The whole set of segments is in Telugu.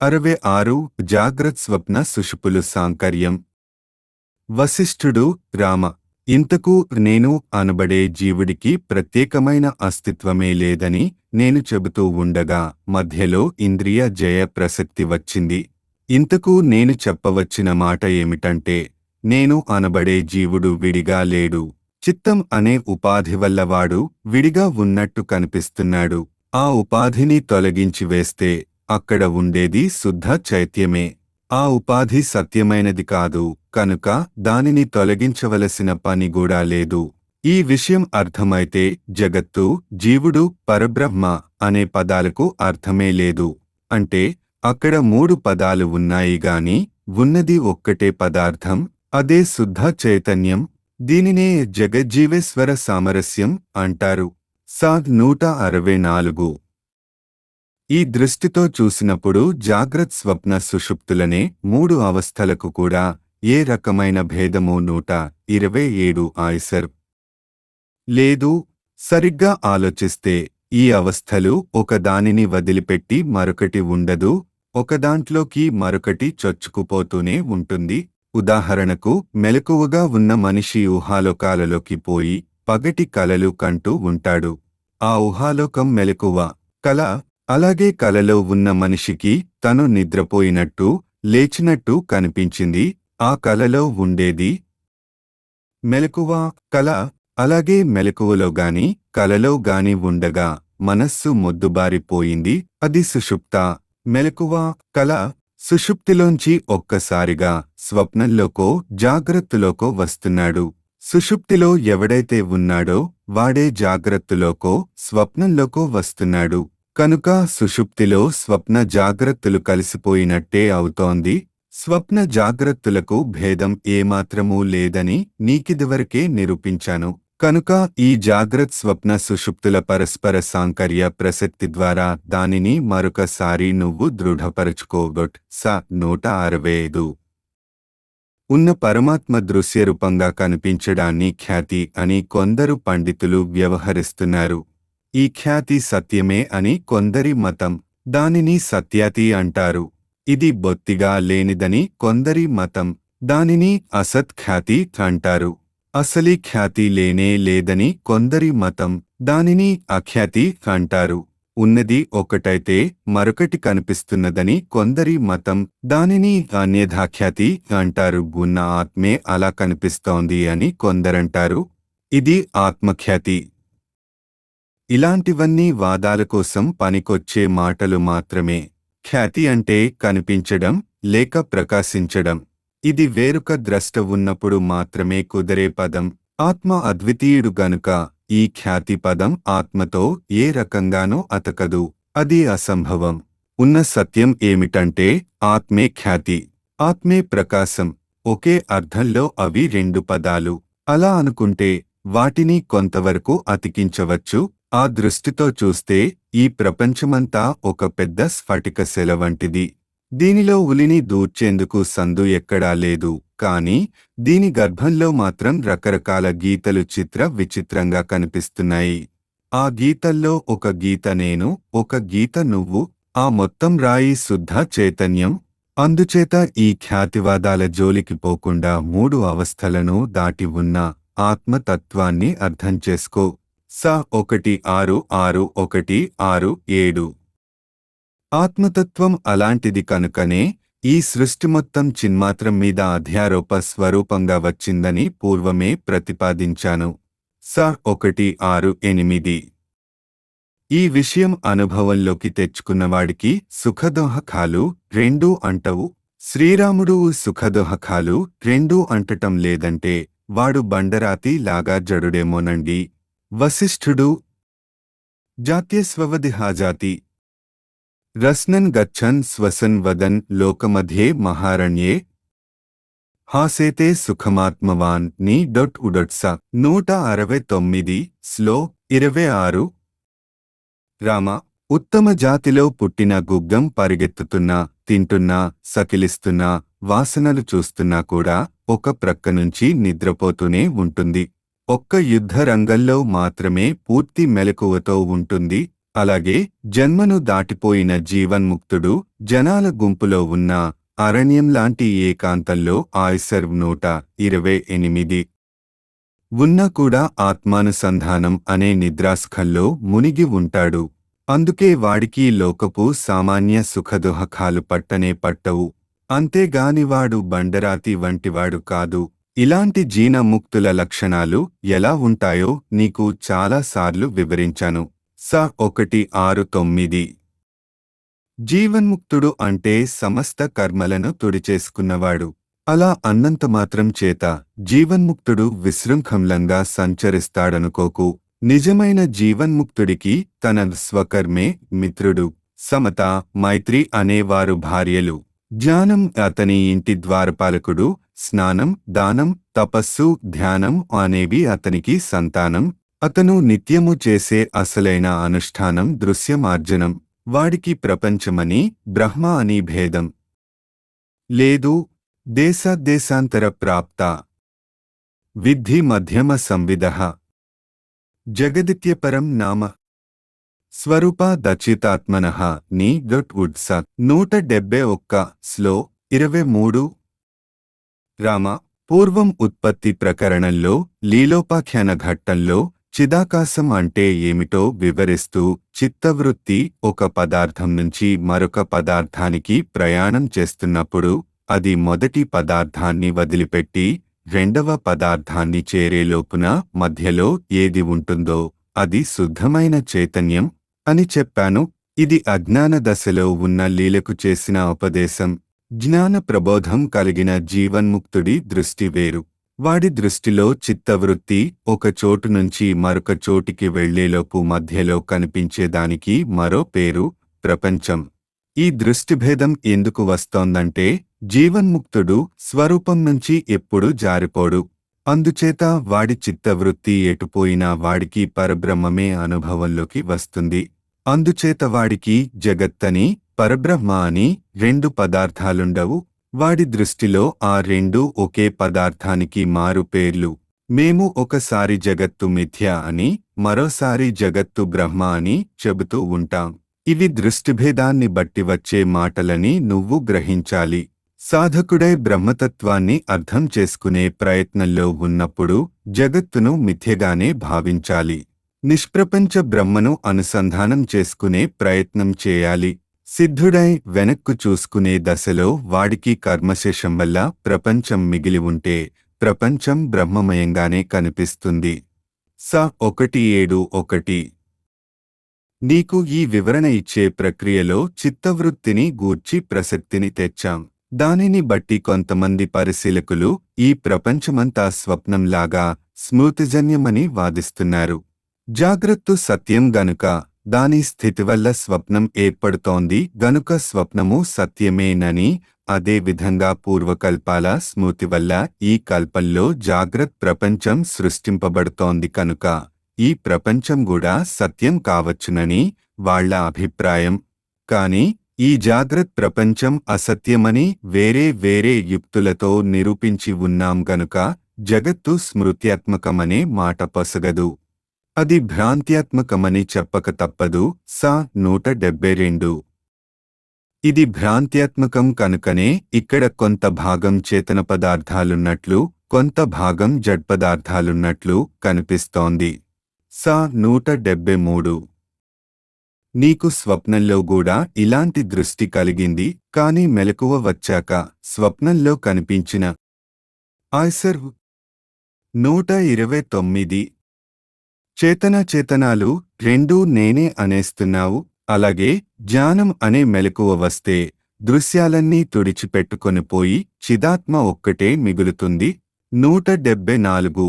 అరవై ఆరు జాగ్రత్ స్వప్న సుషుపులు సాంకర్యం వశిష్ఠుడు రామ ఇంతకు నేను అనబడే జీవుడికి ప్రత్యేకమైన అస్తిత్వమే లేదని నేను చెబుతూ ఉండగా మధ్యలో ఇంద్రియ జయ ప్రసక్తి వచ్చింది ఇంతకు నేను చెప్పవచ్చిన మాట ఏమిటంటే నేను అనబడే జీవుడు విడిగా లేడు చిత్తం అనే ఉపాధి వల్ల వాడు విడిగా ఉన్నట్టు కనిపిస్తున్నాడు ఆ ఉపాధిని తొలగించి వేస్తే అక్కడ ఉండేది శుద్ధ చైత్యమే ఆ ఉపాధి సత్యమైనది కాదు కనుక దానిని తొలగించవలసిన పని కూడా లేదు ఈ విషయం అర్థమైతే జగత్తు జీవుడు పరబ్రహ్మ అనే పదాలకు అర్థమే లేదు అంటే అక్కడ మూడు పదాలు ఉన్నాయి గాని ఉన్నది ఒక్కటే పదార్థం అదే శుద్ధ చైతన్యం దీనినే జగజ్జీవేశ్వర సామరస్యం అంటారు సాద్ నూట అరవై నాలుగు ఈ దృష్టితో చూసినప్పుడు జాగ్రత్ స్వప్న సుషుప్తులనే మూడు అవస్థలకు కూడా ఏ రకమైన భేదము నూట ఇరవై ఏడు ఆయిసర్ లేదు సరిగ్గా ఆలోచిస్తే ఈ అవస్థలు ఒకదానిని వదిలిపెట్టి మరొకటి ఉండదు ఒకదాంట్లోకి మరొకటి చొచ్చుకుపోతూనే ఉంటుంది ఉదాహరణకు మెలకువగా ఉన్న మనిషి ఊహాలోకాలలోకి పోయి పగటి కలలు కంటూ ఉంటాడు ఆ ఊహాలోకం మెలకువ కల అలాగే కలలో ఉన్న మనిషికి తను నిద్రపోయినట్టు లేచినట్టు కనిపించింది ఆ కలలో ఉండేది మెలకువ కల అలాగే మెలకువలో గాని కలలో గాని ఉండగా మనస్సు మొద్దుబారిపోయింది అది సుషుప్త మెలకువ కల సుషుప్తిలోంచి ఒక్కసారిగా స్వప్నంలోకో జాగ్రత్తలోకో వస్తున్నాడు సుషుప్తిలో ఎవడైతే ఉన్నాడో వాడే జాగ్రత్తలోకో స్వప్నంలోకో వస్తున్నాడు కనుక సుషుప్తిలో స్వప్న జాగ్రత్తలు కలిసిపోయినట్టే అవుతోంది స్వప్న జాగ్రత్తలకు భేదం ఏమాత్రమూ లేదని నీకిదివరకే నిరూపించాను కనుక ఈ జాగ్రత్ స్వప్న సుషుప్తుల పరస్పర సాంకర్య ప్రసక్తి ద్వారా దానిని మరొకసారి నువ్వు దృఢపరచుకోగొట్ స నూట అరవై ఐదు ఉన్న పరమాత్మ దృశ్యరూపంగా కనిపించడాన్ని ఖ్యాతి అని కొందరు పండితులు వ్యవహరిస్తున్నారు ఈ ఖ్యాతి సత్యమే అని కొందరి మతం దానిని సత్యాతి అంటారు ఇది బొత్తిగా లేనిదని కొందరి మతం దానిని అసత్ ఖ్యాతి అంటారు అసలి ఖ్యాతి లేనే లేదని కొందరి మతం దానిని అఖ్యాతి అంటారు ఉన్నది ఒకటైతే మరొకటి కనిపిస్తున్నదని కొందరి మతం దానిని అన్యథాఖ్యాతి అంటారు ఉన్న ఆత్మే అలా కనిపిస్తోంది అని కొందరంటారు ఇది ఆత్మఖ్యాతి ఇలాంటివన్నీ వాదాల కోసం పనికొచ్చే మాటలు మాత్రమే ఖ్యాతి అంటే కనిపించడం లేక ప్రకాశించడం ఇది వేరొక ద్రష్ట ఉన్నప్పుడు మాత్రమే కుదరే పదం ఆత్మ అద్వితీయుడు గనుక ఈ ఖ్యాతి పదం ఆత్మతో ఏ రకంగానూ అతకదు అది అసంభవం ఉన్న సత్యం ఏమిటంటే ఆత్మే ఖ్యాతి ఆత్మే ప్రకాశం ఒకే అర్థంలో అవి రెండు పదాలు అలా అనుకుంటే వాటిని కొంతవరకు అతికించవచ్చు ఆ దృష్టితో చూస్తే ఈ ప్రపంచమంతా ఒక పెద్ద స్ఫటిక శిల వంటిది దీనిలో ఉలిని దూర్చేందుకు సందు ఎక్కడా లేదు కాని దీని గర్భంలో మాత్రం రకరకాల గీతలు చిత్ర విచిత్రంగా కనిపిస్తున్నాయి ఆ గీతల్లో ఒక గీత నేను ఒక గీత నువ్వు ఆ మొత్తం రాయి శుద్ధ చైతన్యం అందుచేత ఈ ఖ్యాతివాదాల జోలికి పోకుండా మూడు అవస్థలను దాటి ఉన్న ఆత్మతత్వాన్ని అర్థం చేసుకో స ఒకటి ఆరు ఆరు ఒకటి ఆరు ఏడు ఆత్మతత్వం అలాంటిది కనుకనే ఈ సృష్టి మొత్తం చిన్మాత్రం మీద అధ్యారోప స్వరూపంగా వచ్చిందని పూర్వమే ప్రతిపాదించాను స ఒకటి ఆరు ఎనిమిది ఈ విషయం అనుభవంలోకి తెచ్చుకున్నవాడికి సుఖదోహకాలు రెండూ అంటవు శ్రీరాముడు సుఖదోహకాలు రెండూ అంటటం లేదంటే వాడు బండరాతి లాగా జడుడేమోనండి వశిష్ఠుడు జాత్యస్వవది హాజాతి రస్నన్ గచ్చన్ స్వసన్ వదన్ లోకమధ్యే మహారణ్యే హాసేతే సుఖమాత్మవాన్ నీ డొట్ ఉడొట్స నూట అరవై తొమ్మిది స్లో ఇరవై ఆరు రామ ఉత్తమ జాతిలో పుట్టిన గుగ్గం పరిగెత్తుతున్నా తింటున్నా సకిలిస్తున్నా వాసనలు చూస్తున్నా కూడా ఒక ప్రక్క నుంచి నిద్రపోతూనే ఉంటుంది ఒక్క యుద్ధ రంగంలో మాత్రమే పూర్తి మెలకువతో ఉంటుంది అలాగే జన్మను దాటిపోయిన జీవన్ముక్తుడు జనాల గుంపులో ఉన్న అరణ్యం లాంటి ఏకాంతంలో ఆయుసర్వ్ నూట ఇరవై ఎనిమిది ఉన్నా కూడా ఆత్మానుసంధానం అనే నిద్రాస్ఖల్లో మునిగి ఉంటాడు అందుకే వాడికి లోకపు సామాన్య సుఖదుహకాలు పట్టనే పట్టవు అంతేగాని వాడు బండరాతి వంటివాడు కాదు ఇలాంటి జీనముక్తుల లక్షణాలు ఎలా ఉంటాయో నీకు చాలాసార్లు వివరించాను స ఒకటి ఆరు తొమ్మిది జీవన్ముక్తుడు అంటే సమస్త కర్మలను తుడిచేసుకున్నవాడు అలా అన్నంత మాత్రం చేత జీవన్ముక్తుడు విశృంఖంలంగా సంచరిస్తాడనుకోకు నిజమైన జీవన్ముక్తుడికి తన స్వకర్మే మిత్రుడు సమత మైత్రి అనేవారు భార్యలు జ్ఞానం అతని ఇంటి ద్వారపాలకుడు స్నానం దానం తపస్సు ధ్యానం అనేవి అతనికి సంతానం అతను నిత్యము చేసే అసలైన అనుష్ఠానం దృశ్యమార్జనం వాడికి ప్రపంచమని బ్రహ్మ అని భేదం లేదు దేశాదేశాంతర ప్రాప్త విద్ధి మధ్యమ సంవిద జగదిత్యపరం నామ స్వరూప దచితాత్మన నీ డొట్ వుడ్ సత్ నూట డెబ్బై ఒక్క స్లో ఇరవై మూడు రామ పూర్వం ఉత్పత్తి ప్రకరణంలో లీలోపాఖ్యాన ఘట్టంలో చిదాకాశం అంటే ఏమిటో వివరిస్తూ చిత్తవృత్తి ఒక పదార్థం నుంచి మరొక పదార్థానికి ప్రయాణం చేస్తున్నప్పుడు అది మొదటి పదార్థాన్ని వదిలిపెట్టి రెండవ పదార్థాన్ని చేరేలోపున మధ్యలో ఏది ఉంటుందో అది శుద్ధమైన చైతన్యం అని చెప్పాను ఇది అజ్ఞాన దశలో ఉన్న లీలకు చేసిన ఉపదేశం జ్ఞాన ప్రబోధం కలిగిన జీవన్ముక్తుడి దృష్టి వేరు వాడి దృష్టిలో చిత్తవృత్తి ఒక చోటు నుంచి మరొక చోటికి వెళ్లేలోపు మధ్యలో కనిపించేదానికి మరో పేరు ప్రపంచం ఈ దృష్టిభేదం ఎందుకు వస్తోందంటే జీవన్ముక్తుడు స్వరూపం నుంచి ఎప్పుడూ జారిపోడు అందుచేత వాడి చిత్తవృత్తి ఎటుపోయినా వాడికి పరబ్రహ్మమే అనుభవంలోకి వస్తుంది అందుచేత వాడికి జగత్తని పరబ్రహ్మ అని రెండు పదార్థాలుండవు వాడి దృష్టిలో ఆ రెండు ఒకే పదార్థానికి మారు పేర్లు మేము ఒకసారి జగత్తు మిథ్య అని మరోసారి జగత్తు బ్రహ్మ అని చెబుతూ ఉంటాం ఇవి దృష్టిభేదాన్ని బట్టి వచ్చే మాటలని నువ్వు గ్రహించాలి సాధకుడై బ్రహ్మతత్వాన్ని అర్థం చేసుకునే ప్రయత్నంలో ఉన్నప్పుడు జగత్తును మిథ్యగానే భావించాలి నిష్ప్రపంచ బ్రహ్మను అనుసంధానం చేసుకునే ప్రయత్నం చేయాలి సిద్ధుడై వెనక్కు చూసుకునే దశలో వాడికి కర్మశేషం వల్ల ప్రపంచం మిగిలి ఉంటే ప్రపంచం బ్రహ్మమయంగానే కనిపిస్తుంది స ఒకటి ఏడు ఒకటి నీకు ఈ వివరణ ఇచ్చే ప్రక్రియలో చిత్తవృత్తిని గూర్చి ప్రసక్తిని తెచ్చాం దానిని బట్టి కొంతమంది పరిశీలకులు ఈ ప్రపంచమంతా స్వప్నంలాగా స్మృతిజన్యమని వాదిస్తున్నారు జాగ్రత్త సత్యం గనుక దాని స్థితి వల్ల స్వప్నం ఏర్పడుతోంది గనుక స్వప్నము సత్యమేనని అదే విధంగా పూర్వకల్పాల స్మృతి వల్ల ఈ కల్పంలో జాగ్రత్త ప్రపంచం సృష్టింపబడుతోంది కనుక ఈ ప్రపంచం కూడా సత్యం కావచ్చునని వాళ్ళ అభిప్రాయం కాని ఈ జాగ్రత్త ప్రపంచం అసత్యమని వేరే వేరే యుక్తులతో నిరూపించి ఉన్నాం గనుక జగత్తు స్మృత్యాత్మకమనే మాట పొసగదు అది భ్రాంత్యాత్మకమని చెప్పక తప్పదు సా నూట డెబ్బై రెండు ఇది భ్రాంత్యాత్మకం కనుకనే ఇక్కడ కొంత భాగం చేతన పదార్థాలున్నట్లు కొంత భాగం జడ్పదార్థాలున్నట్లు కనిపిస్తోంది సా నూట డెబ్బై మూడు నీకు స్వప్నంలో కూడా ఇలాంటి దృష్టి కలిగింది కాని మెలకువ వచ్చాక స్వప్నంలో కనిపించిన ఆయ్సర్ నూట ఇరవై తొమ్మిది చేతన చేతనాలు రెండూ నేనే అనేస్తున్నావు అలాగే జ్ఞానం అనే మెలకువ వస్తే దృశ్యాలన్నీ తుడిచిపెట్టుకొని పోయి చిదాత్మ ఒక్కటే మిగులుతుంది నూట డెబ్బై నాలుగు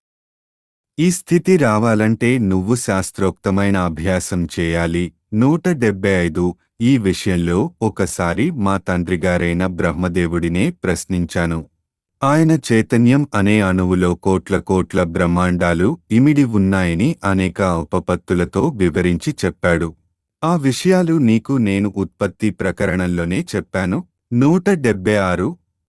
ఈ స్థితి రావాలంటే నువ్వు శాస్త్రోక్తమైన అభ్యాసం చేయాలి నూట డెబ్బై ఐదు ఈ విషయంలో ఒకసారి మా తండ్రిగారైన బ్రహ్మదేవుడినే ప్రశ్నించాను ఆయన చైతన్యం అనే అణువులో కోట్ల కోట్ల బ్రహ్మాండాలు ఇమిడి ఉన్నాయని అనేక ఉపపత్తులతో వివరించి చెప్పాడు ఆ విషయాలు నీకు నేను ఉత్పత్తి ప్రకరణంలోనే చెప్పాను నూట డెబ్బై ఆరు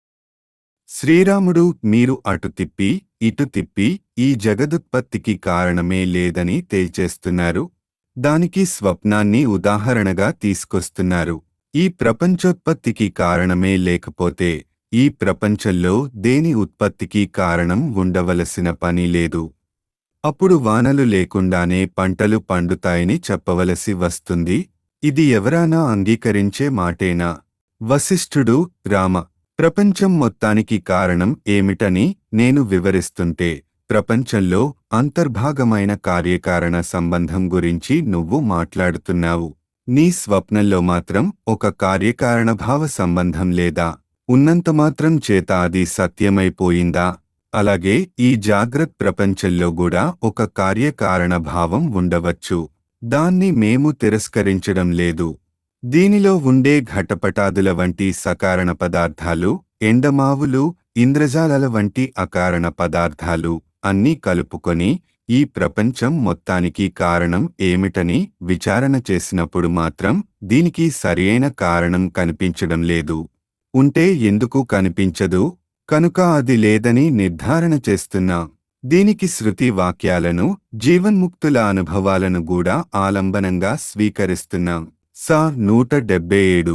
శ్రీరాముడు మీరు అటు తిప్పి ఇటు తిప్పి ఈ జగదుత్పత్తికి కారణమే లేదని తేల్చేస్తున్నారు దానికి స్వప్నాన్ని ఉదాహరణగా తీసుకొస్తున్నారు ఈ ప్రపంచోత్పత్తికి కారణమే లేకపోతే ఈ ప్రపంచంలో దేని ఉత్పత్తికి కారణం ఉండవలసిన పని లేదు అప్పుడు వానలు లేకుండానే పంటలు పండుతాయని చెప్పవలసి వస్తుంది ఇది ఎవరానా అంగీకరించే మాటేనా వశిష్ఠుడు రామ ప్రపంచం మొత్తానికి కారణం ఏమిటని నేను వివరిస్తుంటే ప్రపంచంలో అంతర్భాగమైన కార్యకారణ సంబంధం గురించి నువ్వు మాట్లాడుతున్నావు నీ స్వప్నంలో మాత్రం ఒక కార్యకారణభావ సంబంధం లేదా ఉన్నంతమాత్రం చేత అది సత్యమైపోయిందా అలాగే ఈ జాగ్రత్త ప్రపంచంలో కూడా ఒక కార్యకారణ భావం ఉండవచ్చు దాన్ని మేము తిరస్కరించడం లేదు దీనిలో ఉండే ఘటపటాదుల వంటి సకారణ పదార్థాలు ఎండమావులు ఇంద్రజాలల వంటి అకారణ పదార్థాలు అన్నీ కలుపుకొని ఈ ప్రపంచం మొత్తానికి కారణం ఏమిటని విచారణ చేసినప్పుడు మాత్రం దీనికి సరియైన కారణం కనిపించడం లేదు ఉంటే ఎందుకు కనిపించదు కనుక అది లేదని నిర్ధారణ చేస్తున్నా దీనికి శృతి వాక్యాలను జీవన్ముక్తుల అనుభవాలను కూడా ఆలంబనంగా స్వీకరిస్తున్నాం సా నూట డెబ్బై ఏడు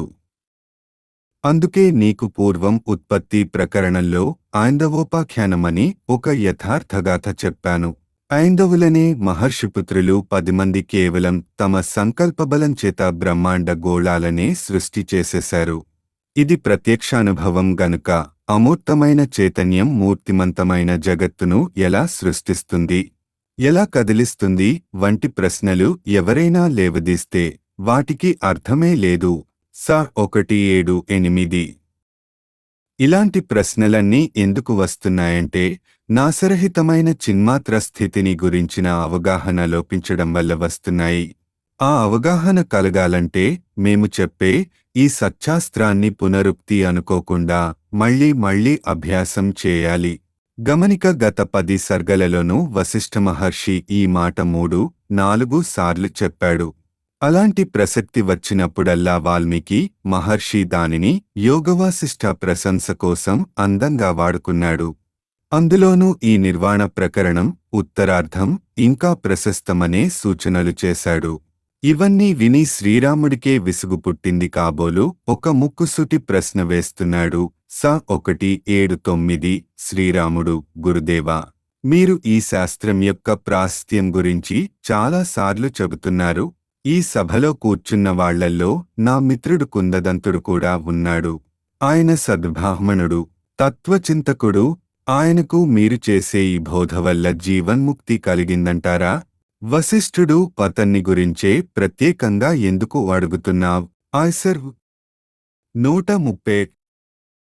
అందుకే నీకు పూర్వం ఉత్పత్తి ప్రకరణంలో ఐందవోపాఖ్యానమని ఒక యథార్థగాథ చెప్పాను ఐందవులనే మహర్షిపుత్రులు పది మంది కేవలం తమ సంకల్పబలం చేత బ్రహ్మాండ గోళాలనే సృష్టి చేసేశారు ఇది ప్రత్యక్షానుభవం గనుక అమూర్తమైన చైతన్యం మూర్తిమంతమైన జగత్తును ఎలా సృష్టిస్తుంది ఎలా కదిలిస్తుంది వంటి ప్రశ్నలు ఎవరైనా లేవదీస్తే వాటికి అర్థమే లేదు స ఒకటి ఏడు ఎనిమిది ఇలాంటి ప్రశ్నలన్నీ ఎందుకు వస్తున్నాయంటే నాసరహితమైన చిన్మాత్ర స్థితిని గురించిన అవగాహన లోపించడం వల్ల వస్తున్నాయి ఆ అవగాహన కలగాలంటే మేము చెప్పే ఈ సత్యాస్త్రాన్ని పునరుక్తి అనుకోకుండా మళ్ళీ మళ్ళీ అభ్యాసం చేయాలి గమనిక గత పది సర్గలలోనూ వశిష్ఠ మహర్షి ఈ మాట మూడు నాలుగు సార్లు చెప్పాడు అలాంటి ప్రసక్తి వచ్చినప్పుడల్లా వాల్మీకి మహర్షి దానిని యోగవాసిష్ఠ ప్రశంస కోసం అందంగా వాడుకున్నాడు అందులోనూ ఈ నిర్వాణ ప్రకరణం ఉత్తరార్ధం ఇంకా ప్రశస్తమనే సూచనలు చేశాడు ఇవన్నీ విని శ్రీరాముడికే విసుగు పుట్టింది కాబోలు ఒక ముక్కుసూటి ప్రశ్న వేస్తున్నాడు స ఒకటి ఏడు తొమ్మిది శ్రీరాముడు గురుదేవా మీరు ఈ శాస్త్రం యొక్క ప్రాస్త్యం గురించి చాలా సార్లు చెబుతున్నారు ఈ సభలో కూర్చున్న వాళ్లల్లో నా మిత్రుడు కుందదంతుడు కూడా ఉన్నాడు ఆయన సద్బ్రాహ్మణుడు తత్వచింతకుడు ఆయనకు మీరు చేసే ఈ బోధ వల్ల జీవన్ముక్తి కలిగిందంటారా వశిష్ఠుడు పతన్ని గురించే ప్రత్యేకంగా ఎందుకు అడుగుతున్నావ్ ఆయ్సర్ నూట ముప్పై